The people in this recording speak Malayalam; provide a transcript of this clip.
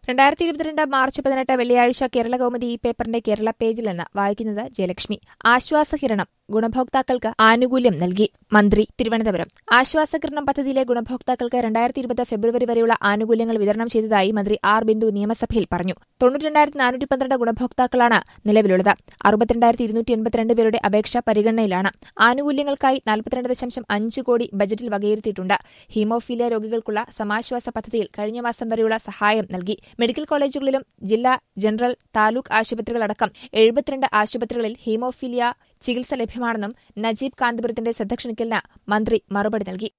രണ്ടായിരത്തി ഇരുപത്തിരണ്ട് മാർച്ച് പതിനെട്ട് വെള്ളിയാഴ്ച കേരള കൗമുദി ഈ പേപ്പറിന്റെ കേരള പേജിൽ നിന്ന് വായിക്കുന്നത് ജയലക്ഷ്മി ആശ്വാസകിരണം ഗുണഭോക്താക്കൾക്ക് ആനുകൂല്യം നൽകി മന്ത്രി തിരുവനന്തപുരം ആശ്വാസകിരണം പദ്ധതിയിലെ ഗുണഭോക്താക്കൾക്ക് രണ്ടായിരത്തി ഇരുപത് ഫെബ്രുവരി വരെയുള്ള ആനുകൂല്യങ്ങൾ വിതരണം ചെയ്തതായി മന്ത്രി ആർ ബിന്ദു നിയമസഭയിൽ പറഞ്ഞു തൊണ്ണൂറ്റിരണ്ടായിരത്തി നാനൂറ്റി പന്ത്രണ്ട് ഗുണഭോക്താക്കളാണ് നിലവിലുള്ളത് അറുപത്തിരണ്ടായിരത്തി ഇരുന്നൂറ്റി എൺപത്തിരണ്ട് പേരുടെ അപേക്ഷ പരിഗണനയിലാണ് ആനുകൂല്യങ്ങൾക്കായി നാൽപ്പത്തിരണ്ട് ദശാംശം അഞ്ച് കോടി ബജറ്റിൽ വകയിരുത്തിയിട്ടുണ്ട് ഹീമോഫീലിയ രോഗികൾക്കുള്ള സമാശ്വാസ പദ്ധതിയിൽ കഴിഞ്ഞ മാസം വരെയുള്ള സഹായം നൽകി മെഡിക്കൽ കോളേജുകളിലും ജില്ലാ ജനറൽ താലൂക്ക് ആശുപത്രികളടക്കം എഴുപത്തിരണ്ട് ആശുപത്രികളിൽ ഹീമോഫീലിയ ചികിത്സ ലഭ്യമാണെന്നും നജീബ് കാന്തപുരത്തിന്റെ ശ്രദ്ധ ക്ഷണിക്കലിന് മന്ത്രി മറുപടി നൽകി